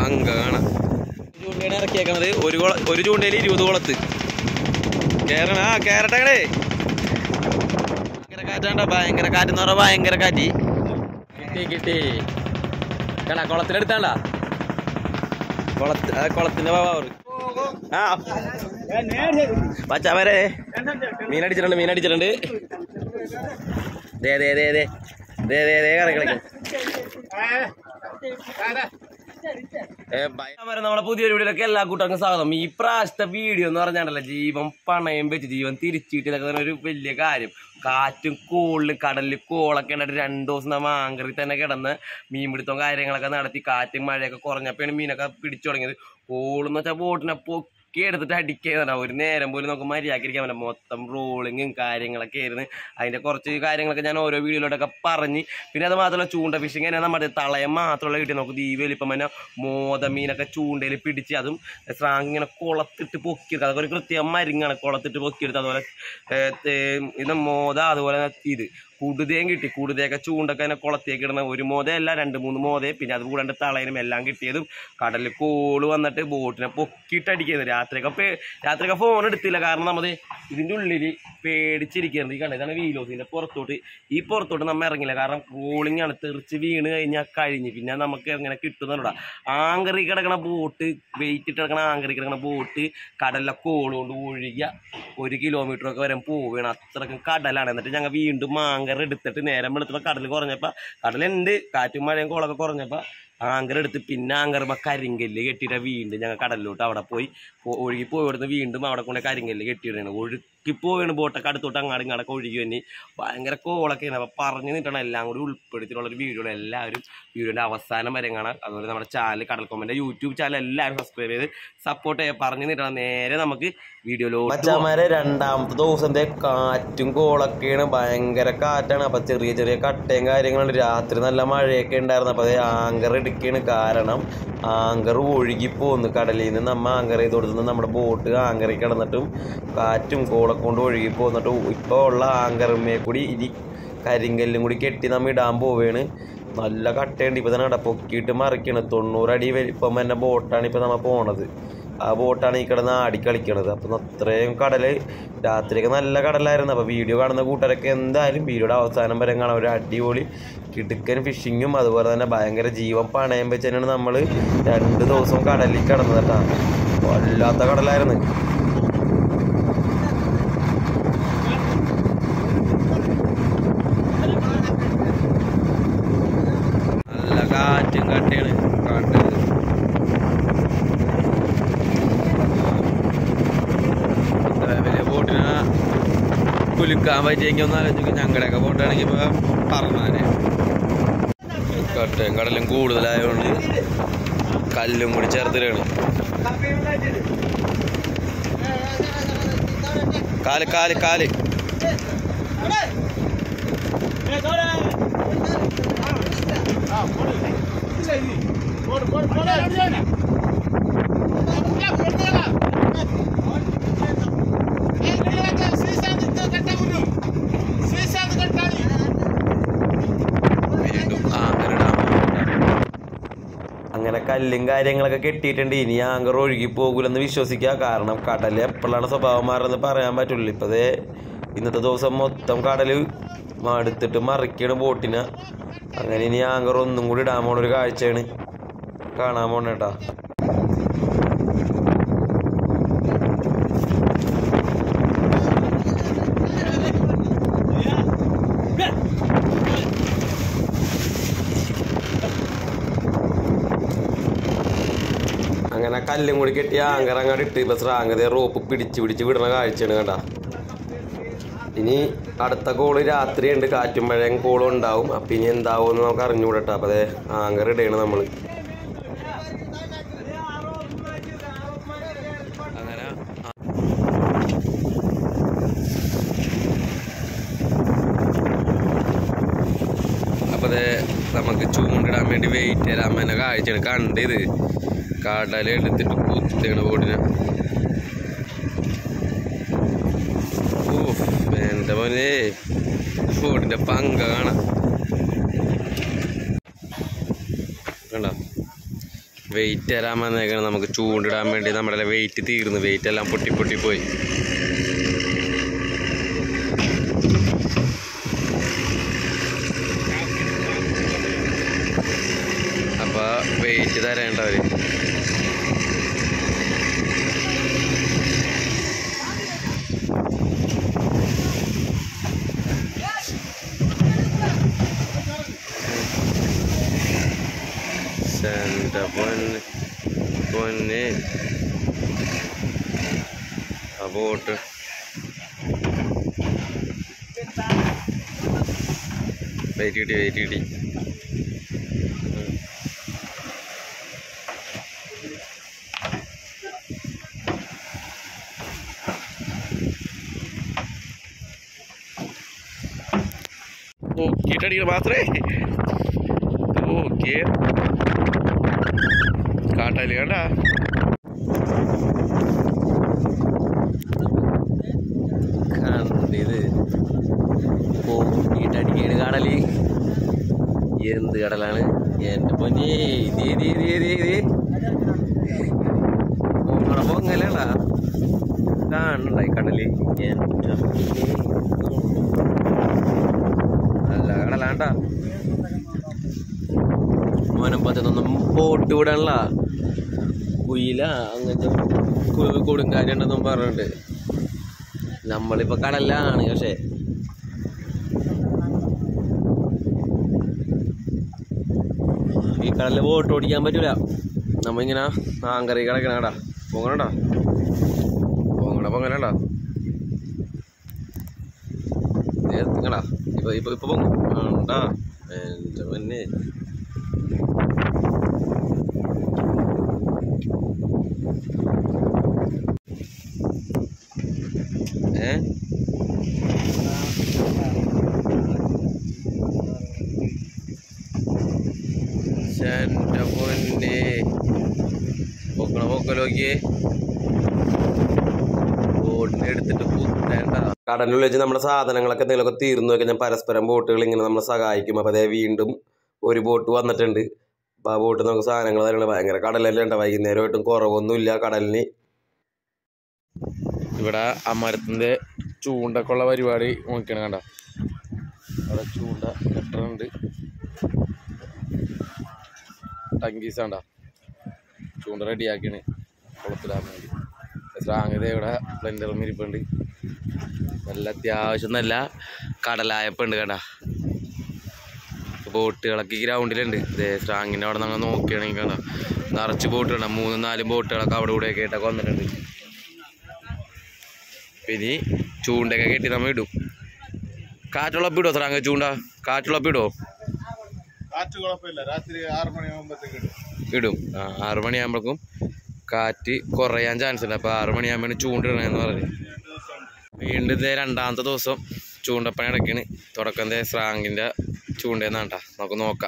പങ്ക കാണാം ചൂണ്ടയാണ് ഇറക്കിയേക്കണത് ഒരു കുള ഒരു ചൂണ്ടയിൽ ഇരുപത് കുളത്ത് കേറണ ആ കേറട്ടേ ഭയങ്കര കാറ്റാണ്ട ഭയങ്കര കാറ്റ് എന്ന് പറഞ്ഞാൽ ഭയങ്കര കാറ്റ് കിട്ടി കിട്ടി കണ കുളത്തിലെടുത്താണ്ടാ കുളത്ത് ആ കുളത്തിന്റെ പവർ ആ പച്ചാമരെ മീനടിച്ചിട്ടുണ്ട് മീനടിച്ചിട്ടുണ്ട് ദേ ദേ ദേ ദേ ദേ ദേ ദേ കറങ്ങി കളിക്കും ഏ, ഭയ- അവരെ നമ്മളെ പുതിയൊരു വീഡിയോയിലൊക്കെ എല്ലാ കൂട്ടർക്കും സ്വാഗതം ഈ പ്രാവശ്യത്തെ വീഡിയോ എന്ന് പറഞ്ഞാണ്ടല്ലോ ജീവൻ പണയം വെച്ച് ജീവൻ തിരിച്ചിട്ട് ഇതൊക്കെ തന്നെ ഒരു വലിയ കാര്യം കാറ്റും കോളിലും കടലിൽ കോളൊക്കെ ഉണ്ടായിട്ട് രണ്ടു ദിവസം നമ്മ ആങ്കറിൽ തന്നെ കിടന്ന് മീൻപിടുത്തവും കാര്യങ്ങളൊക്കെ നടത്തി കാറ്റും മഴയൊക്കെ കുറഞ്ഞപ്പോഴാണ് മീനൊക്കെ പിടിച്ചു തുടങ്ങിയത് കോളെന്ന് വെച്ചാൽ ബോട്ടിനെ പൊക്കി എടുത്തിട്ട് അടിക്കുന്നതാണ് ഒരു നേരം പോലും നമുക്ക് മര്യാദക്കിരിക്കാൻ പറ്റില്ല മൊത്തം റോളിങ്ങും കാര്യങ്ങളൊക്കെ ആയിരുന്നു അതിൻ്റെ കുറച്ച് കാര്യങ്ങളൊക്കെ ഞാൻ ഓരോ വീഡിയോയിലോട്ടൊക്കെ പറഞ്ഞ് പിന്നെ അത് മാത്രമല്ല ചൂണ്ട ഫിഷിങ് തന്നെ നമ്മുടെ തളയം മാത്രമല്ല കിട്ടി നമുക്ക് ഈ വലിപ്പം തന്നെ മോത മീനൊക്കെ ചൂണ്ടയിൽ പിടിച്ച് അതും സ്രാങ് ഇങ്ങനെ കുളത്തിട്ട് പൊക്കിയെടുക്കുക അതൊക്കെ ഒരു കൃത്യം മരുങ്ങാണ് കുളത്തിട്ട് പൊക്കിയെടുത്ത് അതുപോലെ ഏ, തേ- ഇത് മോത അതുപോലെ ഇത് കുടുതയും കിട്ടി കുടുതയൊക്കെ ചൂണ്ടൊക്കെ തന്നെ കുളത്തേക്ക് ഇടുന്ന ഒരു മോതയല്ല രണ്ട് മൂന്ന് മോതയെ പിന്നെ അത് കൂടാണ്ട് തളയനും എല്ലാം കിട്ടിയതും കടലിൽ കോള് വന്നിട്ട് ബോട്ടിനെ പൊക്കിയിട്ട് അടിക്കുന്നത് രാത്രിയൊക്കെ പേ രാത്രിയൊക്കെ ഫോൺ എടുത്തില്ല കാരണം നമ്മൾ ഇതിൻ്റെ ഉള്ളിൽ പേടിച്ചിരിക്കുന്നത് ഈ കണ്ടത് ഇതാണ് വീലോസിൻ്റെ പുറത്തോട്ട് ഈ പുറത്തോട്ട് നമ്മൾ ഇറങ്ങില്ല കാരണം റോളിംഗ് ആണ് തെറിച്ച് വീണ് കഴിഞ്ഞാൽ കഴിഞ്ഞ് പിന്നെ നമുക്ക് എങ്ങനെ കിട്ടുന്നുണ്ടാ ആങ്കറി കിടക്കണ ബോട്ട് വെയിറ്റ് ഇട്ട് കിടക്കണ ആങ്കറി കിടക്കണ ബോട്ട് കടലിലെ കോളുകൊണ്ട് ഒഴുകിയ ഒരു കിലോമീറ്റർ ഒക്കെ വരെ പോവുകയാണ് അത്രക്കും കടലാണ് എന്നിട്ട് ഞങ്ങൾ വീണ്ടും ആങ്കർ എടുത്തിട്ട് നേരം വെളുത്തപ്പോൾ കടൽ കുറഞ്ഞപ്പോൾ കടലുണ്ട് കാറ്റും മഴയും കോളൊക്കെ കുറഞ്ഞപ്പോൾ ആങ്കർ എടുത്ത് പിന്നെ ആങ്കറുമ്പോൾ കരിങ്കല്ല് കെട്ടിയിട്ട് വീണ്ടും ഞങ്ങൾ കടലിലോട്ട് അവിടെ പോയി പോ- ഒഴുകി പോയി ഇവിടുന്ന് വീണ്ടും അവിടെ കൊണ്ട് കരിങ്കല്ല് കെട്ടിയിടുകയാണ് ഒഴുക്കി പോവുകയാണ് ബോട്ടൊക്കെ അടുത്തോട്ട് അങ്ങാടും ഇങ്ങാടൊക്കെ ഒഴുകി തന്നെ ഭയങ്കര കോളൊക്കെയാണ് അപ്പോൾ പറഞ്ഞു നിന്നിട്ടാണ് എല്ലാം കൂടി ഉൾപ്പെടുത്തിയിട്ടുള്ള ഒരു വീഡിയോ എല്ലാവരും വീഡിയോൻ്റെ അവസാനം വരെ കാണാം അതുപോലെ നമ്മുടെ ചാനൽ കടൽക്കൊമ്പൻ്റെ യൂട്യൂബ് ചാനൽ എല്ലാവരും സബ്സ്ക്രൈബ് ചെയ്ത് സപ്പോർട്ട് ചെയ്യാൻ പറഞ്ഞു നിന്നിട്ടാണ് നേരെ നമുക്ക് വീഡിയോയിലോട്ട് മച്ചാമാരെ രണ്ടാമത്തെ ദിവസത്തെ കാറ്റും കോളൊക്കെയാണ് ഭയങ്കര കാറ്റാണ് അപ്പൊ ചെറിയ ചെറിയ കട്ടയും കാര്യങ്ങളുണ്ട് രാത്രി നല്ല മഴയൊക്കെ ഉണ്ടായിരുന്നു അപ്പൊ അതേ ആങ്കർ എടുക്കുകയാണ് കാരണം ആങ്കർ ഒഴുകി പോന്നു കടലിൽ നിന്ന് നമ്മ ആങ്കർ ചെയ്ത് കൊടുത്തുനിന്ന് നമ്മുടെ ബോട്ട് ആങ്കറിൽ കിടന്നിട്ടും കാറ്റും കോളൊക്കെ കൊണ്ട് ഒഴുകി പോന്നിട്ടും ഇപ്പോൾ ഉള്ള ആങ്കറുമേ കൂടി ഇനി കരിങ്കല്ലും കൂടി കെട്ടി നമ്മ ഇടാൻ പോവുകയാണ് നല്ല കട്ടയുണ്ട് ഇപ്പൊ തന്നെ കണ്ട പൊക്കിയിട്ട് മറിക്കണ് തൊണ്ണൂറടി വലിപ്പം തന്നെ ബോട്ടാണ് ഇപ്പൊ നമ്മ പോണത് ആ ബോട്ടാണ് ഈ കിടന്ന് ആടി കളിക്കണത് അപ്പം അത്രയും കടല് രാത്രിയൊക്കെ നല്ല കടലായിരുന്നു അപ്പോൾ വീഡിയോ കാണുന്ന കൂട്ടരൊക്കെ എന്തായാലും വീഡിയോയുടെ അവസാനം വരെ കാണാം ഒരു അടിപൊളി കിടുക്കൻ ഫിഷിങ്ങും അതുപോലെ തന്നെ ഭയങ്കര ജീവൻ പണയം വെച്ച് തന്നെയാണ് നമ്മൾ രണ്ട് ദിവസം കടലിൽ കിടന്നത് കേട്ടോ വല്ലാത്ത കടലായിരുന്നു നല്ല കാറ്റും കട്ടയാണ് കണ്ടത് ഇത്ര വലിയ ബോട്ടിനെ കുലുക്കാൻ പറ്റിയെങ്കിൽ ഒന്ന് ആലോചിക്കും ഞങ്ങളുടെയൊക്കെ ബോട്ടാണെങ്കിൽ ഇപ്പൊ പറഞ്ഞാനെ കട്ടയും കടലും കൂടുതലായതുകൊണ്ട് കല്ലും കൂടി ചേർത്തിട്ടാണ് കാല് കാല് കാല് വീണ്ടും ആങ്കറിടാൻ അങ്ങനെ കല്ലും കാര്യങ്ങളൊക്കെ കെട്ടിയിട്ടുണ്ട് ഇനി ആങ്കർ ഒഴുകി പോകൂലെന്ന് വിശ്വസിക്കുക കാരണം കടൽ എപ്പോഴാണ് സ്വഭാവം മാറുന്നത് പറയാൻ പറ്റുള്ളൂ ഇപ്പൊ ദേ ഇന്നത്തെ ദിവസം മൊത്തം കടല് മടുത്തിട്ട് മറിക്കാണ് ബോട്ടിനെ അങ്ങനെ ഇനി ആങ്കർ ഒന്നും കൂടി ഇടാൻ പോണ ഒരു കാഴ്ചയാണ് കാണാൻ പോണേട്ടാ അങ്ങനെ കല്ലും കൂടി കെട്ടി ആങ്കർ അങ്ങോട്ട് ഇട്ട് ഇപ്പൊ സ്രാങ്കത റോപ്പ് പിടിച്ച് പിടിച്ച് വിടുന്ന കാഴ്ചയാണ് കണ്ട ഇനി അടുത്ത കോള് രാത്രിയുണ്ട് കാറ്റും മഴയും കോളും ഉണ്ടാവും അപ്പൊ ഇനി എന്താവും എന്ന് നമുക്ക് അറിഞ്ഞുകൂടട്ടോ അപ്പൊ അതെ ആങ്കർ ഇടയാണ് നമ്മള് അങ്ങനെ അപ്പൊ അതെ നമുക്ക് ചൂണ്ടിടാൻ വേണ്ടി വെയിറ്റ് തരാൻ തന്നെ കാഴ്ചയാണ് കണ്ടത് കടല എടുത്തിട്ട് കുത്തിയാണ് ബോട്ടിനെ ഊഫ്, എന്റെ മോനെ ബോട്ടിന്റെ പങ്ക കാണാം കണ്ട വെയിറ്റ് തരാൻ വന്നേക്കാണ് നമുക്ക് ചൂണ്ടിടാൻ വേണ്ടി നമ്മുടെ വെയിറ്റ് തീർന്നു വെയിറ്റ് എല്ലാം പൊട്ടി പൊട്ടി പോയി അപ്പൊ വെയിറ്റ് തരേണ്ടവര് സെൻ്റെ പൊന്ന് പൊന്ന് ആ ബോട്ട് വെയിറ്റ് കിട്ടി വെയിറ്റ് കിട്ടി നോക്കിയിട്ടടിക്കണം മാത്രമേ ഓക്കെ കാട്ടാല് കണ്ട കണ്ടിത് പോക്കിട്ടടിക്കേണ് കടല് എന്ത് കടലാണ് എന്റെ പൊന്നേ ഇത് ഇത് ഇത് ഇത് ഇത് പൊങ്ങണ പൊങ്ങലടാ കാണണ്ടായി കടല് എന്റെ പൊന്നേ. നല്ല കടലാണ്ടാ മോനം പത്തൊന്നും ബോട്ട് വിടാനുള്ള കുയില അങ്ങനത്തെ കു- കൊടുങ്കാറ്റുണ്ടെന്നും പറഞ്ഞിട്ടുണ്ട് നമ്മളിപ്പോ കടലാണ് പക്ഷേ ഈ കടലിൽ ബോട്ട് ഓടിക്കാൻ പറ്റൂല നമ്മ ഇങ്ങനെ ആങ്കറി കിടക്കണടാ പോങ്ങണടാ പോങ്ങണ പൊങ്ങനടാ നിങ്ങളാ ഇപ്പൊ ഇപ്പൊ ഇപ്പൊ പൊങ്ങും ആണ്ടാ എന്റെ പൊന്നെ ഏ എന്റെ പൊന്നെ പൊക്കണ പൊക്കലോക്കിയേ ബോട്ടിനെ എടുത്തിട്ട് കുത്തേണ്ട കടലിനുള്ളിൽ വെച്ച് നമ്മുടെ സാധനങ്ങളൊക്കെ എന്തെങ്കിലുമൊക്കെ തീർന്നു വെക്കാൻ ഞാൻ പരസ്പരം ബോട്ടുകൾ ഇങ്ങനെ നമ്മളെ സഹായിക്കും അപ്പോൾ അതേ വീണ്ടും ഒരു ബോട്ട് വന്നിട്ടുണ്ട് അപ്പോൾ ആ ബോട്ട് നമുക്ക് സാധനങ്ങൾ തരണം ഭയങ്കര കടലല്ലേ ഉണ്ട് വൈകുന്നേരമായിട്ടും കുറവൊന്നുമില്ല കടലിന് ഇവിടെ അമരത്തിന്റെ ചൂണ്ടക്കുള്ള പരിപാടി നോക്കണം കണ്ട അവിടെ ചൂണ്ട കെട്ടറുണ്ട് ടങ്കീസ് കണ്ട ചൂണ്ട റെഡിയാക്കിയാണ് കുളത്തിടാൻ വേണ്ടി സ്രാങ്കത ഇവിടെ ബ്ലെൻഡറും ഇരിപ്പുണ്ട് നല്ല അത്യാവശ്യം നല്ല കടലായപ്പുണ്ട് കണ്ട ബോട്ടുകളൊക്കെ ഈ ഗ്രൗണ്ടിലുണ്ട് ഇതേ സ്രാങ്ങിൻ്റെ അവിടെ നമ്മൾ നോക്കുകയാണെങ്കിൽ കണ്ട നിറച്ച് ബോട്ടുകളുണ്ട് മൂന്നും നാലും ബോട്ടുകളൊക്കെ അവിടെ ഇവിടെയൊക്കെ ആയിട്ടൊക്കെ വന്നിട്ടുണ്ട് പിന്നെ ചൂണ്ടയൊക്കെ കെട്ടി നമ്മൾ ഇടും കാറ്റുള്ളപ്പം ഇടുമോ സ്രാങ്ക ചൂണ്ട കാറ്റുള്ളപ്പം ഇടുമോ കാറ്റ് കുഴപ്പമില്ല രാത്രി ആറ് മണിയാകുമ്പോഴത്തേക്ക് ഇടും ഇടും ആ ആറ് മണിയാകുമ്പോഴേക്കും കാറ്റ് കുറയാൻ ചാൻസ് ഉണ്ട് അപ്പോൾ ആറ് മണിയാകുമ്പോൾ ചൂണ്ടിടണമെന്ന് പറഞ്ഞു വീണ്ടും ഇതേ രണ്ടാമത്തെ ദിവസം ചൂണ്ടപ്പണി അടയ്ക്കണ് തുടക്കം ദേ സ്രാങ്കിൻ്റെ ചൂണ്ടയെന്നാണ്ടാ നമുക്ക് നോക്കാം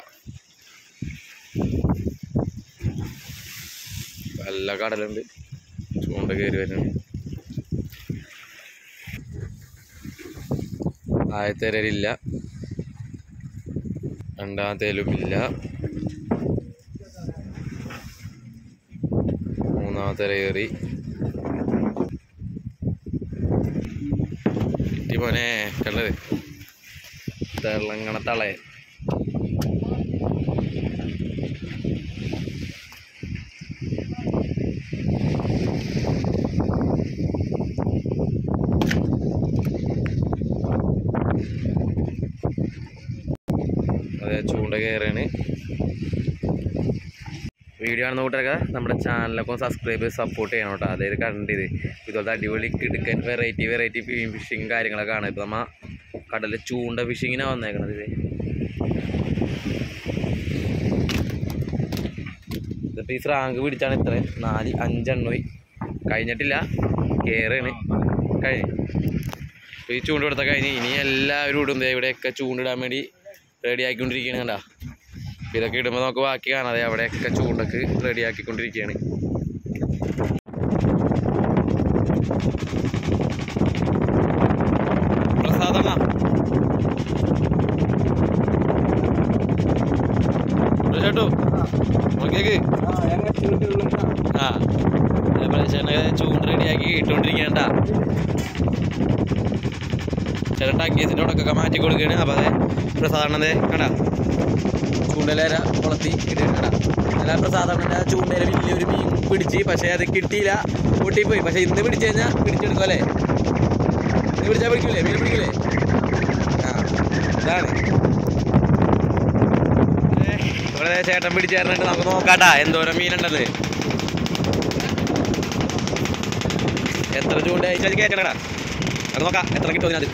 നല്ല കടലുണ്ട് ചൂണ്ട കയറി വരുന്നുണ്ട് ആയത്തേരില്ല രണ്ടാമത്തേലും ഇല്ല മൂന്നാമത്തെ കയറി കിട്ടി മോനെ കണ്ടത് തെളങ്ങണ തളയെ അതെ ചൂണ്ട കയറാണ് വീഡിയോ ആണെന്ന് കൂട്ടരൊക്കെ നമ്മുടെ ചാനലൊക്കെ ഒന്ന് സബ്സ്ക്രൈബ് ചെയ്ത് സപ്പോർട്ട് ചെയ്യണം കേട്ടോ അതായത് കണ്ടത് ഇതുപോലത്തെ അടിപൊളി കിടുക്കൻ വെറൈറ്റി വെറൈറ്റി ഫിഷിങ് കാര്യങ്ങളൊക്കെ കാണാം ഇപ്പം നമ്മ കടലിൽ ചൂണ്ട ഫിഷിങ്ങിനാണ് വന്നേക്കണത് ഇത് ഇതിപ്പോൾ ഈ സ്രാങ്ക് പിടിച്ചാണ് ഇത്ര നാല് അഞ്ചെണ്ണോയി കഴിഞ്ഞിട്ടില്ല കയറാണ് കഴിഞ്ഞു അപ്പോൾ ഈ ചൂണ്ട കൊടുത്ത കഴിഞ്ഞ് ഇനി എല്ലാവരും ഇടും ദേ ഇവിടെയൊക്കെ ചൂണ്ടിടാൻ വേണ്ടി റെഡി ആക്കിക്കൊണ്ടിരിക്കുകയാണ് കണ്ടാ അപ്പോൾ ഇതൊക്കെ ഇടുമ്പോൾ നമുക്ക് ബാക്കി കാണാതെ അവിടെയൊക്കെ ചൂണ്ടക്ക് റെഡി ആക്കിക്കൊണ്ടിരിക്കുകയാണ് പ്രസാദമ്മ ചേട്ടു നോക്കിയേക്ക് പ്രജീഷേനെ ചൂണ്ട് റെഡിയാക്കി ഇട്ടുകൊണ്ടിരിക്കേണ്ട ചില ടക്കേസിൻ്റെ ഉടക്കൊക്കെ മാറ്റി കൊടുക്കുകയാണ് അപ്പോൾ അതെ പ്രസാദണ്ണതേ കണ്ട ചൂണ്ടലേര കുളത്തി ഇട്ടിട്ട് അല്ല പ്രസാദണ്ണൻ്റെ ചൂണ്ടയില വലിയൊരു മീൻ പിടിച്ച് പക്ഷേ അത് കിട്ടിയില്ല പൊട്ടിപ്പോയി പക്ഷേ ഇന്ന് പിടിച്ചു കഴിഞ്ഞാൽ പിടിച്ചെടുക്കും അല്ലേ ഇന്ന് പിടിച്ചാൽ പിടിക്കൂലേ മീൻ പിടിക്കൂലേ ആ ഇതാണ് ഏ, ഇവിടെ ദേ ചേട്ടൻ പിടിച്ചേർന്നിട്ട് നമുക്ക് നോക്കാട്ടാ എന്തോരം മീനുണ്ടെന്ന് എത്ര ചൂണ്ട അയച്ചാൽ കയറ്റണടാ അത് നോക്കാം എത്ര കിട്ടും അതിനകത്ത്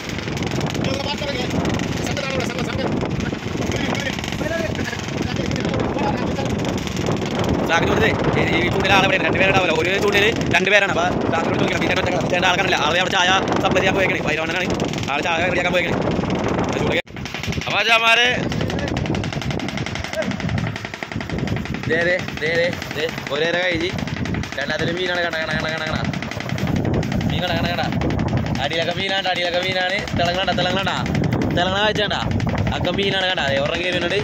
ചാക്കിന് കൊടുത്തേ ഈ ചൂണ്ടിൽ ആളെ ഇവിടെ രണ്ടുപേരുണ്ടാവില്ല ഒരു ചൂണ്ടിൽ രണ്ടുപേരാണ് അപ്പോൾ ചാക്കിനോട് ചോദിക്കണം ടീച്ചർ ചേട്ടൻ ആൾക്കാരല്ല ആളെ അവിടെ ചായ സപ്ലൈ ചെയ്യാൻ പോയേക്കണേ വൈരവണ്ണനാണ് ആളെ ചായ റെഡിയാക്കാൻ പോയേക്കണേ ചൂണ്ട അപ്പോൾ ചാമാരെ ദേ ദേ ദേ ദേ ദേ ഒരേര കഴിച്ച് രണ്ടാമത്തെ മീനാണ് കണ കണ കണ കണ കണ മീൻ കണ കണ കണ അടിയിലൊക്കെ മീനാണ് അടിയിലൊക്കെ മീനാണ് തിളങ്ങണ്ട തിളങ്ങണ്ട തിളങ്ങണ കാഴ്ചണ്ട അക്ക മീനാണ് കണ്ട അതേ ഉറങ്ങി വരുന്നുണ്ട്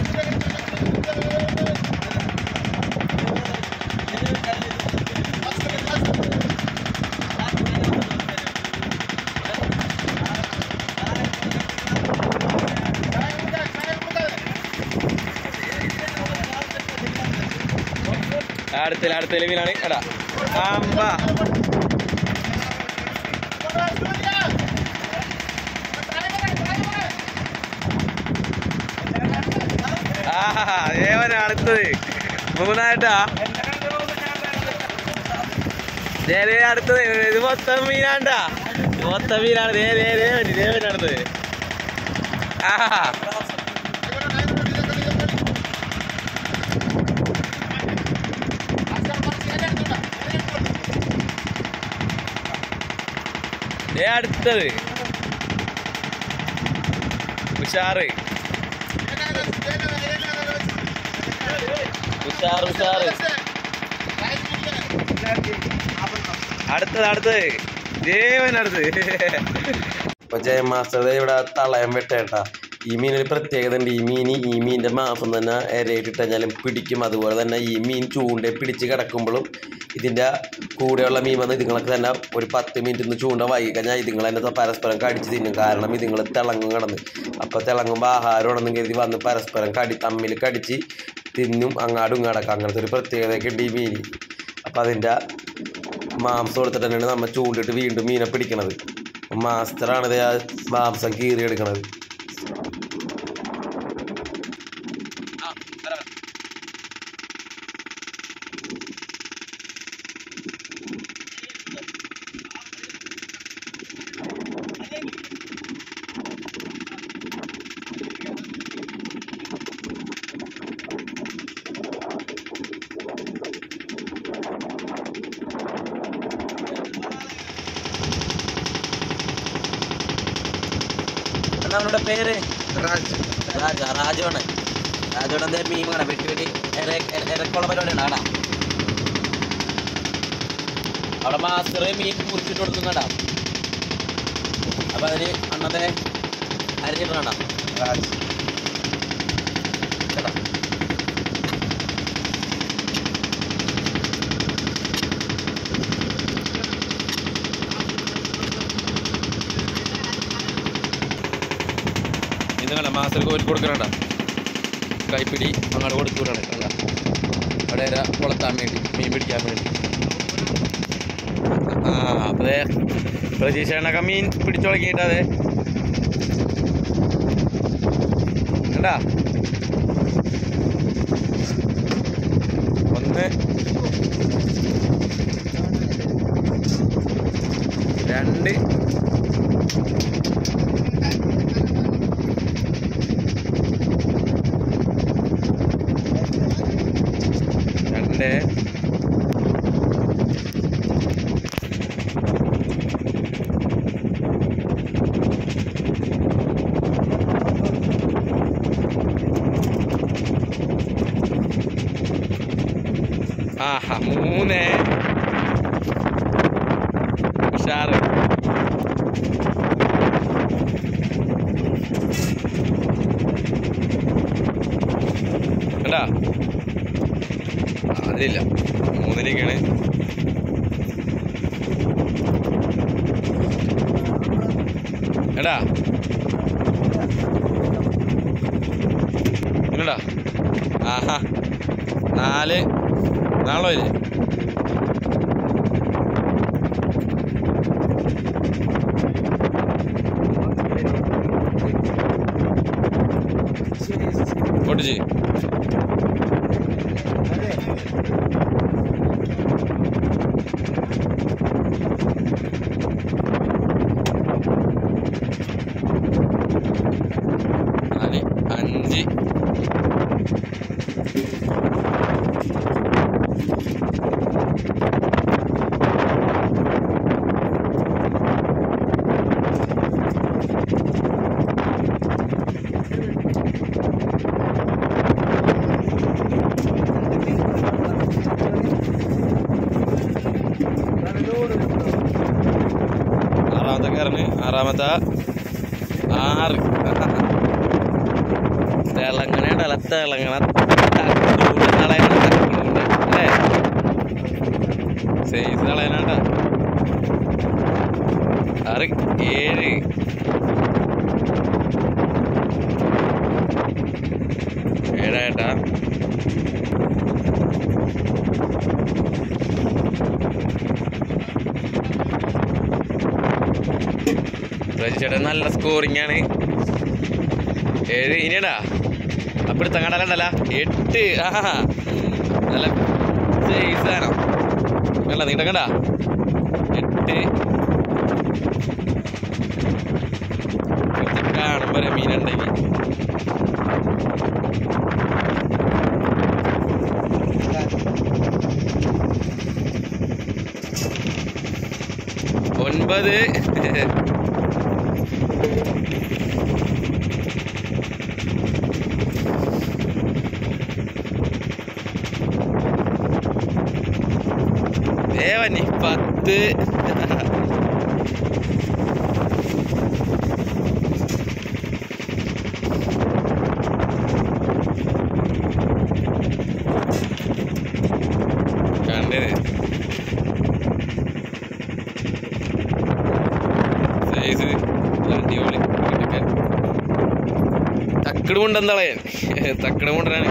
അടുത്തില്ല അടുത്തില്ല മീനാണ് എടാ ആമ്പ ആഹാ ദേവന അടുത്തത് മൂന്നായിട്ടാ ദേ ദേ അടുത്തത് ഇത് മൊത്തം മീനാണ്ടാ ഇത് മൊത്തം മീനാണ് ദേ ദേ ദേ മതി ദേവൻ അടുത്തത് ആഹാ ദേ അടുത്തത് ഉഷാറ് ഉഷാറ് ഉഷാറ് അടുത്തത് അടുത്തത് ദേവൻ അടുത്തത് അപ്പൊ ജയ മാസ്റ്റർ ദേ ഇവിടെ തളയം വെട്ടേട്ടാ ഈ മീനൊരു പ്രത്യേകത ഉണ്ട് ഈ മീൻ ഈ മീനിന്റെ മാസം തന്നെ ഇരയിട്ടിട്ട് കഴിഞ്ഞാലും പിടിക്കും അതുപോലെ തന്നെ ഈ മീൻ ചൂണ്ട പിടിച്ച് കിടക്കുമ്പോഴും ഇതിന്റെ കൂടെയുള്ള മീൻ വന്ന് ഇതുങ്ങളൊക്കെ തന്നെ ഒരു പത്ത് മിനിറ്റ് നിന്ന് ചൂണ്ട വൈകി കഴിഞ്ഞാൽ ഇതുങ്ങൾ തന്നെ പരസ്പരം കടിച്ച് തിന്നും കാരണം ഇതുങ്ങൾ തിളങ്ങും കിടന്ന് അപ്പോൾ തിളങ്ങുമ്പോൾ ആഹാരമാണെന്ന് കരുതി വന്ന് പരസ്പരം കടി തമ്മിൽ കടിച്ച് തിന്നും അങ്ങാടും ഇങ്ങാടൊക്കെ അങ്ങനത്തെ ഒരു പ്രത്യേകതയൊക്കെ ഉണ്ട് ഈ മീൻ അപ്പോൾ അതിൻ്റെ മാംസം കൊടുത്തിട്ട് തന്നെയാണ് നമ്മൾ ചൂണ്ടിട്ട് വീണ്ടും മീനെ പിടിക്കണത് മാസ്റ്ററാണ് ഇത് ആ മാംസം കീറിയെടുക്കണത് എന്നാ അവനുടെ പേര് രാജ രാജുവാണ് രാജുവാണ് എന്തേ മീൻ വേണം വെട്ടി വെട്ടി ഇറക്കുള്ള പരിപാടി ഉണ്ട് കാണാം അവിടെ മാസ്റ്റർ മീൻ കുറിച്ചിട്ട് കൊടുക്കുന്നുണ്ടാ അപ്പൊ അതിന് അന്നത്തെ അരിഞ്ഞിട്ടുണ്ടാ കേട്ടോ ഇത് കണ്ട മാസ്റ്റർ കോരി കൊടുക്കണണ്ട കൈപ്പിടി അങ്ങോട്ട് കൊടുത്തുവിടണേ കണ്ട അവിടെ ഇര വളർത്താൻ വേണ്ടി മീൻ പിടിക്കാൻ വേണ്ടി ആ അപ്പതേ പ്രതീക്ഷണൊക്കെ മീൻ പിടിച്ചു തുടങ്ങിയിട്ട് അതെ കണ്ടാ ഒന്ന് രണ്ട് രണ്ട് ആഹാ മൂന്ന് ഉഷാറ് കണ്ടാ അതിലില്ല മൂന്നിലേക്കാണ് എടാ ഇല്ലടാ ആഹാ നാല് നാളോ ഇല്ലേ പൊട്ടിച്ച് നാല് അഞ്ച് ആറാമത്തെ കയറിന് ആറാമത്തെ ആറ് തിളങ്ങണ ഇടല തിളങ്ങണ തക്കടൂണ്ട് കളയണ തക്കടൂണ്ട് അല്ലേ സൈസ് കളയണണ്ട ആറ് ഏഴ് ഏഴായിട്ടാ ചേട്ടൻ നല്ല സ്കോറിംഗ് ആണ് ഏഴ് ഇനിയടാ അപ്പിടുത്ത കടലണ്ടല്ല എട്ട് ആ നല്ല സാധനം വേണ്ട നീണ്ട കണ്ട എട്ട് കുറച്ച് കാണുമ്പോ മീനുണ്ടെങ്കിൽ ഒൻപത് ദേവനി പത്ത് കണ്ടിന് സൈസ് അടിപൊളി കിടക്കാൻ തക്കട് കൊണ്ടെന്താളെ തക്കട് കൊണ്ടാണ്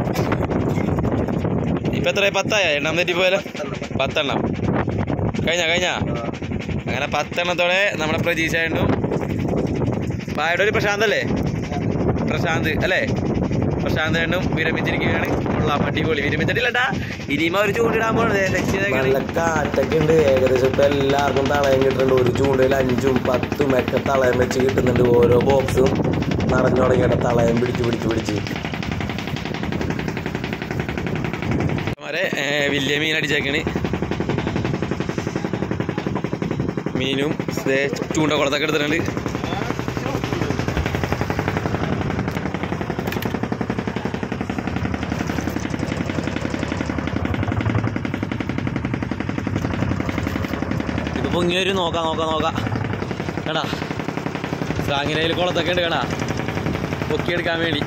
ഇപ്പൊ എത്ര പത്തായ എണ്ണം തെറ്റി പോയാലോ പത്തെണ്ണം കഴിഞ്ഞ കഴിഞ്ഞ അങ്ങനെ പത്തെണ്ണത്തോടെ നമ്മുടെ പ്രതീക്ഷയായിട്ടും പായുടെ ഒരു പ്രശാന്ത് അല്ലേ പ്രശാന്ത് അല്ലേ പ്രശാന്ത് രണ്ടും വിരമിച്ചിരിക്കുകയാണ് കൊള്ളാം അടിപൊളി വിരമിച്ചിട്ടില്ലട്ടാ ഇനിയും അവർ ചൂണ്ടിടാൻ പോണത് ലക്ഷ്യതകള് നല്ല കാറ്റൊക്കെ ഉണ്ട് ഏകദേശം ഇപ്പൊ എല്ലാവർക്കും തളയം കിട്ടുന്നുണ്ട് ഒരു ചൂണ്ടയിൽ അഞ്ചും പത്തും ഒക്കെ തളയം വെച്ച് കിട്ടുന്നുണ്ട് ഓരോ ബോക്സും നിറഞ്ഞു തുടങ്ങിയിട്ട് തളയം പിടിച്ച് പിടിച്ച് പിടിച്ച് വരെ വലിയ മീൻ അടിച്ചേക്കണ് മീനും ദേ ചൂണ്ട കുളത്തൊക്കെ എടുത്തിട്ടുണ്ട് ഇത് പൊങ്ങി വരും നോക്കാം നോക്കാം നോക്കാം കേടാ സാങ്ങിനയിൽ കുളത്തൊക്കെ ഉണ്ട് കേടാ പൊക്കിയെടുക്കാൻ വേണ്ടി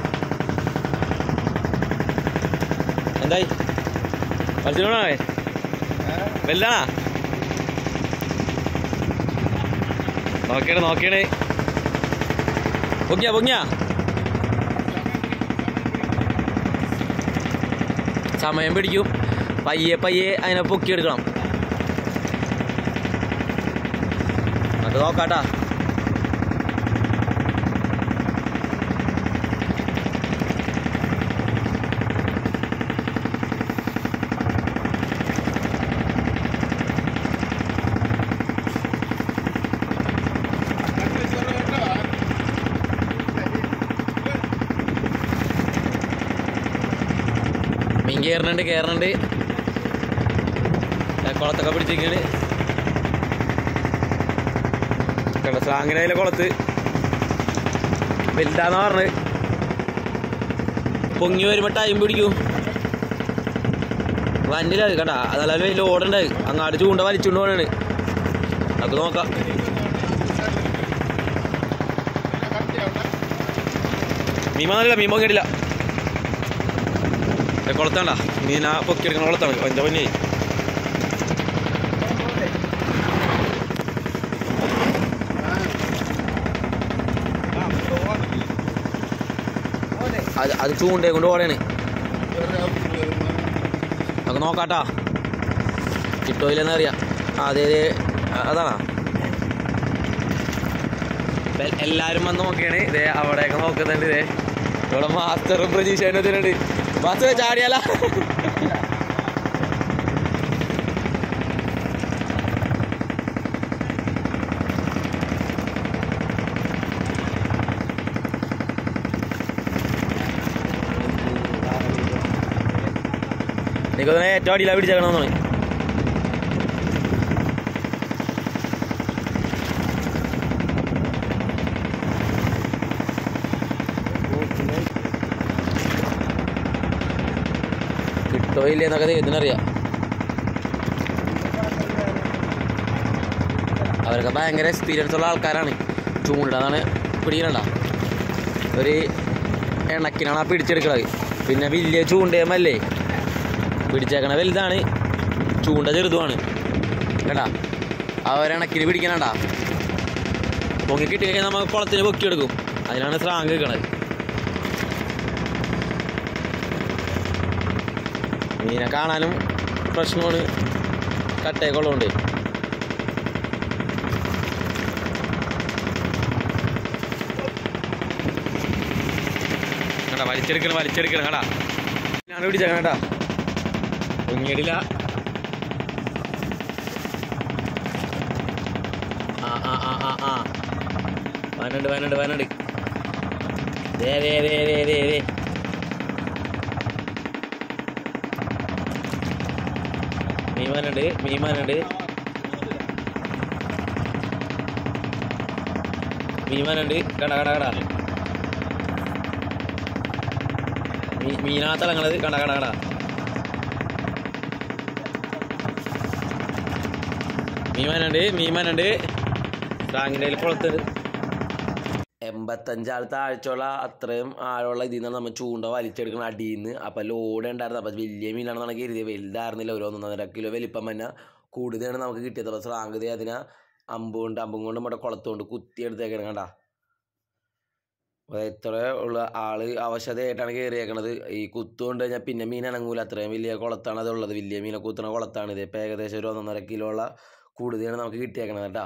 എന്തായി മത്സരമാണോ വലുതാണാ നോക്കിയാണ് നോക്കിയാണ് പൊങ്ങിയാ പൊങ്ങിയാ സമയം പിടിക്കും പയ്യെ പയ്യെ അതിനെ പൊക്കിയെടുക്കണം അത് നോക്കാട്ടാ മീൻ കയറുന്നുണ്ട് കയറുന്നുണ്ട് ദേ കുളത്തൊക്കെ പിടിച്ചിരിക്കണ് കണ്ട സ്ലാങ്ങിനയിലെ കുളത്ത് വലുതാന്ന് പറഞ്ഞത് പൊങ്ങി വരുമ്പോ ടൈം പിടിക്കും വണ്ടിയിലാണ് കണ്ട അതല്ല വലിയ ഓടണ്ട് അങ്ങാട് ചൂണ്ട വലിച്ചുകൊണ്ട് പോണാണ് അത് നോക്കാം മീൻ വന്നില്ല മീൻ പൊങ്ങിയിട്ടില്ല ദേ കുളത്താണ്ടാ മീൻ ആ പൊക്കി എടുക്കണ കുളത്താണ് പഞ്ച പഞ്ഞി അത് അത് ചൂണ്ടയെ കൊണ്ട് ഓടയാണ് വേറെ ആവശ്യം വരുന്ന നമുക്ക് നോക്കാട്ടാ കിട്ടുമില്ലെന്ന് അറിയാം ആ, അതെ അതെ ആ, അതാണോ ഇപ്പൊ എൽ- എല്ലാരും വന്ന് നോക്കിയാണ് ഇതേ അവിടെയൊക്കെ നോക്കുന്നുണ്ട് ഇതേ ഇവിടെ മാസ്റ്ററും പ്രതീക്ഷേനും ഇതിനുണ്ട് മാസ്റ്റർ ചാടിയാല എനിക്കൊന്നെ ഏറ്റവും അടിയിലാ പിടിച്ചേക്കണമെന്നാണ് കിട്ടോ ഇല്ലേ എന്നൊക്കെ ദൈവത്തിനറിയാം അവരൊക്കെ ഭയങ്കര എക്സ്പീരിയൻസ് ഉള്ള ആൾക്കാരാണ് ചൂണ്ടിടാന്നാണ് പിടിക്കണണ്ട ഒരു ഇണക്കിനാണ് ആ പിടിച്ചെടുക്കണത് പിന്നെ വലിയ ചൂണ്ടയുമല്ലേ പിടിച്ചേക്കണ വലുതാണ് ചൂണ്ട ചെറുതുമാണ് കേട്ടാ ആ ഒരിണക്കിന് പിടിക്കണണ്ടാ പൊങ്ങി കിട്ടിക്കഴിഞ്ഞാൽ നമ്മൾ കുളത്തിന് പൊക്കിയെടുക്കും അതിനാണ് സ്രാങ്ക് വെക്കണത് മീനെ കാണാനും പ്രശ്നമാണ് കട്ടയൊക്കെ ഉള്ളതുകൊണ്ട് കേട്ടാ വലിച്ചെടുക്കണം വലിച്ചെടുക്കണം കേട്ടാ ഞാൻ പിടിച്ചേക്കണം കേട്ടാ പൊങ്ങിയിടില്ല ആ ആ ആ ആ ആ വയനാട് വയനാട് വയനാട് ദേ ദേ ദേ ദേ ദേ ദേ മീമാനുണ്ട് മീമാനുണ്ട് മീമാനുണ്ട് കട കട കട മീ മീനാ തിളങ്ങണത് കട കട കട മീമാനുണ്ട് മീമാനുണ്ട് റാങ്കിൻ്റെ കുളത്ത് എൺപത്തഞ്ചാൾ താഴ്ചയുള്ള അത്രയും ആഴമുള്ള ഇതിൽ നിന്നാണ് നമ്മൾ ചൂണ്ട വലിച്ചെടുക്കുന്ന അടിയിൽ നിന്ന് അപ്പം ലോഡ് ഉണ്ടായിരുന്നു അപ്പം വലിയ മീനാണെന്നാണ് കരുതിയത് വലുതായിരുന്നില്ല ഒരു ഒന്നൊന്നര കിലോ വലിപ്പം തന്നെ കൂടുതലാണ് നമുക്ക് കിട്ടിയത് അപ്പം സ്രാങ്കത അതിനെ അമ്പ് കൊണ്ട് അമ്പും കൊണ്ട് നമ്മുടെ കുളത്തുകൊണ്ട് കുത്തി എടുത്തേക്കണം കണ്ട അപ്പോൾ ഇത്ര ഉള്ള ആള് അവശതയായിട്ടാണ് കയറിയേക്കണത് ഈ കുത്തു കൊണ്ട് കഴിഞ്ഞാൽ പിന്നെ മീൻ അനങ്ങൂല അത്രയും വലിയ കുളത്താണ് അതുള്ളത് വലിയ മീനെ കുത്തുന്ന കുളത്താണ് ഇത് ഇപ്പം ഏകദേശം ഒരു ഒന്നൊന്നര കിലോ ഉള്ള കൂടുതലാണ് നമുക്ക് കിട്ടിയേക്കണത് കേട്ടോ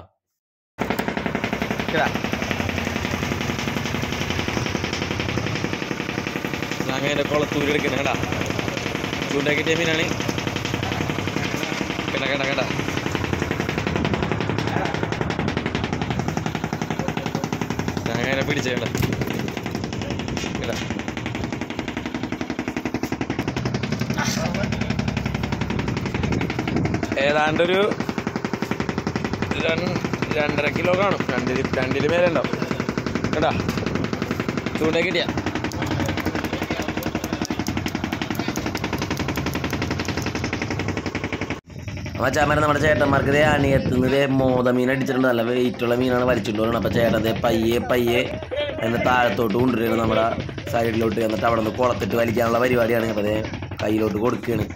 അങ്ങനെ കുളത്തൂരി എടുക്കുന്നത് കേട്ടാ ചൂണ്ടാക്കി കിട്ടിയ മീനാണ് കേട്ടാ കേട്ടാ കേട്ടാ അങ്ങനെ പിടിച്ചേണ്ട കേട്ടാ ഏതാണ്ടൊരു രണ്ട് രണ്ടര കിലോ കാണും രണ്ടിൽ രണ്ടിൽ മേലെ ഉണ്ടാവും കേട്ടാ ചൂണ്ട കിട്ടിയ മച്ചാമാരെ നമ്മുടെ ചേട്ടന്മാർക്ക് ഇതേ അണിയത്തുന്നത് മോത മീൻ അടിച്ചിട്ടുണ്ട് നല്ല വെയിറ്റുള്ള മീനാണ് വലിച്ചുകൊണ്ട് പോകുന്നത് അപ്പോൾ ചേട്ടൻ ദേ പയ്യെ പയ്യെ എന്നെ താഴത്തോട്ട് കൊണ്ടുവരികയാണ് നമ്മുടെ സൈഡിലോട്ട് എന്നിട്ട് അവിടെ നിന്ന് കുളത്തിട്ട് വലിക്കാനുള്ള പരിപാടിയാണ് അപ്പോൾ അതേ കയ്യിലോട്ട് കൊടുക്കുകയാണ്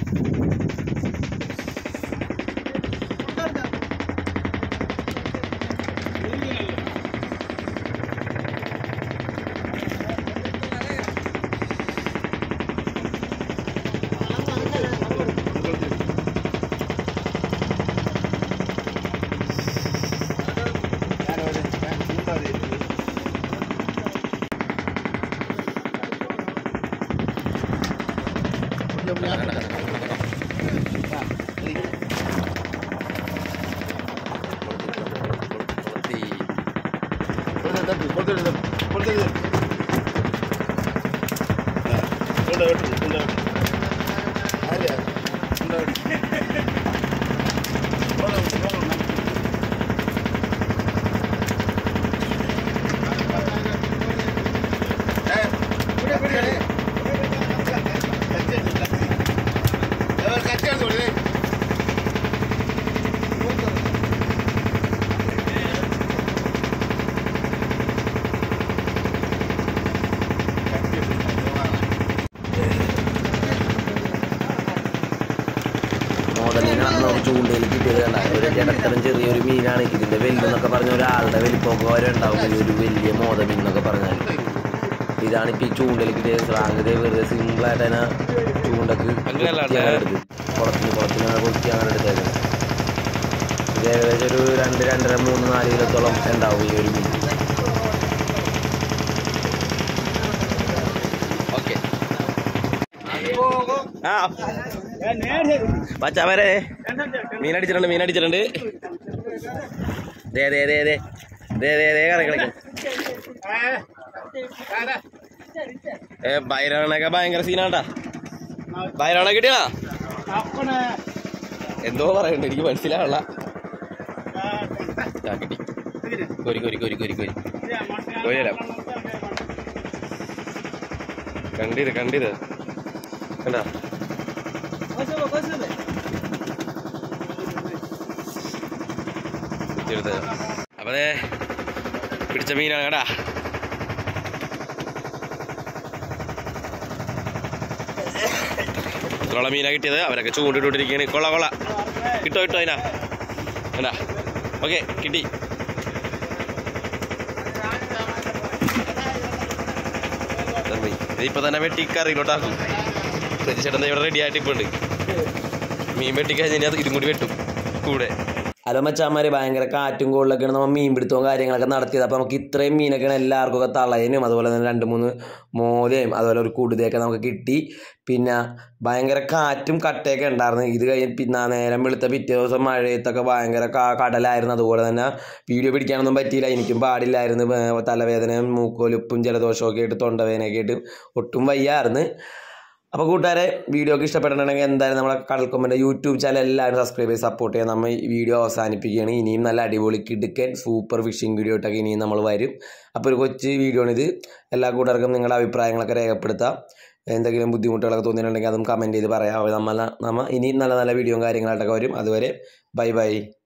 മോതമീനാണ് നമുക്ക് ചൂണ്ടയിൽ കിട്ടിയത് കണ്ട ഒരു ഇടത്തരം ചെറിയൊരു മീനാണ് ഇതിന്റെ വലുതെന്നൊക്കെ പറഞ്ഞ ഒരാളുടെ വലിപ്പമൊക്കെ വരെ ഉണ്ടാവും ഒരു വലിയ മോതമീൻ എന്നൊക്കെ പറഞ്ഞാൽ ഇതാണ് ഇപ്പോൾ ഈ ചൂണ്ടയിൽ കിട്ടിയ സ്രാങ്ക് ഇത് വെറുതെ സിമ്പിളായിട്ട് തന്നെ ചൂണ്ടക്ക് അങ്ങനെയല്ല കൊത്തി അങ്ങനെ എടുത്ത് കുളത്തിന് കുളത്തിന് അങ്ങനെ കൊത്തി അങ്ങനെ എടുത്തേക്കുന്നത് ഇത് ഏകദേശം ഒരു രണ്ട് രണ്ടര മൂന്ന് നാല് കിലോത്തോളം ഉണ്ടാവും ഈ ഒരു മീൻ ഓക്കെ ആ പച്ചാ വരെ മീൻ അടിച്ചിട്ടുണ്ട് മീൻ അടിച്ചിട്ടുണ്ട് ദേ ദേ ദേ ദേ ദേ ദേ ദേ കറങ്ങി കളിക്കും ഏ ബൈരണൊക്കെ ഭയങ്കര സീനാട്ടാ ബൈരണ കിട്ടിയാ എന്തോ പറയണ്ട എനിക്ക് മനസ്സിലാവണ്ട ആ, കിട്ടി കോരി കോരി കോരി കോരി കോരി കോരി തരാം കണ്ടിത് കണ്ടിത് കണ്ടാ എടുത്തത് അപ്പൊ ദേ പിടിച്ച മീനാണ് കേട്ടാ ഇത്രയുള്ള മീനാ കിട്ടിയത് അവരൊക്കെ ചൂണ്ടിട്ടോണ്ടിരിക്കുകയാണ് കൊള്ള കൊള്ള കിട്ടോ കിട്ടോ അതിനാ കണ്ടാ ഓക്കെ കിട്ടി ഇതിപ്പോ തന്നെ വെട്ടി കറിയിലോട്ടാക്കും ചേട്ടൻ ഇവിടെ റെഡി ആയിട്ട് ഇപ്പൊ ഉണ്ട് മീൻ വെട്ടിക്കഴിഞ്ഞാൽ ഇതും കൂടി വെട്ടും കൂടെ ഹലോ മച്ചാന്മാര് ഭയങ്കര കാറ്റും കോളിലൊക്കെയാണ് നമ്മൾ മീൻ പിടുത്തവും കാര്യങ്ങളൊക്കെ നടത്തിയത് അപ്പോൾ നമുക്ക് ഇത്രയും മീനൊക്കെയാണ് എല്ലാവർക്കും ഒക്കെ തളയനും അതുപോലെ തന്നെ രണ്ട് മൂന്ന് മോലയും അതുപോലെ ഒരു കൂടുതയൊക്കെ നമുക്ക് കിട്ടി പിന്നെ ഭയങ്കര കാറ്റും കട്ടയൊക്കെ ഉണ്ടായിരുന്നു ഇത് കഴിഞ്ഞ് പിന്നെ നേരം വെളുത്ത പിറ്റേ ദിവസം മഴയത്തൊക്കെ ഭയങ്കര കാ- കടലായിരുന്നു അതുപോലെ തന്നെ വീഡിയോ പിടിക്കാനൊന്നും പറ്റിയില്ല എനിക്കും പാടില്ലായിരുന്നു ഏർ തലവേദനയും മൂക്കൊലിപ്പും ജലദോഷവും ഒക്കെ ആയിട്ട് തൊണ്ടവേദനയൊക്കെ ആയിട്ട് ഒട്ടും വയ്യായിരുന്നു അപ്പോൾ കൂട്ടുകാരെ വീഡിയോ ഒക്കെ ഇഷ്ടപ്പെട്ടിട്ടുണ്ടെങ്കിൽ എന്തായാലും നമ്മളെ കടൽക്കൊമ്പൻ്റെ യൂട്യൂബ് ചാനൽ എല്ലാവരും സബ്സ്ക്രൈബ് ചെയ്ത് സപ്പോർട്ട് ചെയ്യാൻ നമ്മൾ ഈ വീഡിയോ അവസാനിപ്പിക്കുകയാണ് ഇനിയും നല്ല അടിപൊളി കിടുക്കൻ സൂപ്പർ ഫിഷിംഗ് വീഡിയോ ഇട്ടൊക്കെ ഇനിയും നമ്മൾ വരും അപ്പോൾ ഒരു കൊച്ചു വീഡിയോ ആണിത് എല്ലാ കൂട്ടുകാർക്കും നിങ്ങളുടെ അഭിപ്രായങ്ങളൊക്കെ രേഖപ്പെടുത്താം എന്തെങ്കിലും ബുദ്ധിമുട്ടുകളൊക്കെ തോന്നിയിട്ടുണ്ടെങ്കിൽ അതും കമൻറ്റ് ചെയ്ത് പറയാം അപ്പോൾ നമ്മൾ നമ്മൾ ഇനിയും നല്ല നല്ല വീഡിയോയും കാര്യങ്ങളായിട്ടൊക്കെ വരും അതുവരെ ബൈ ബൈ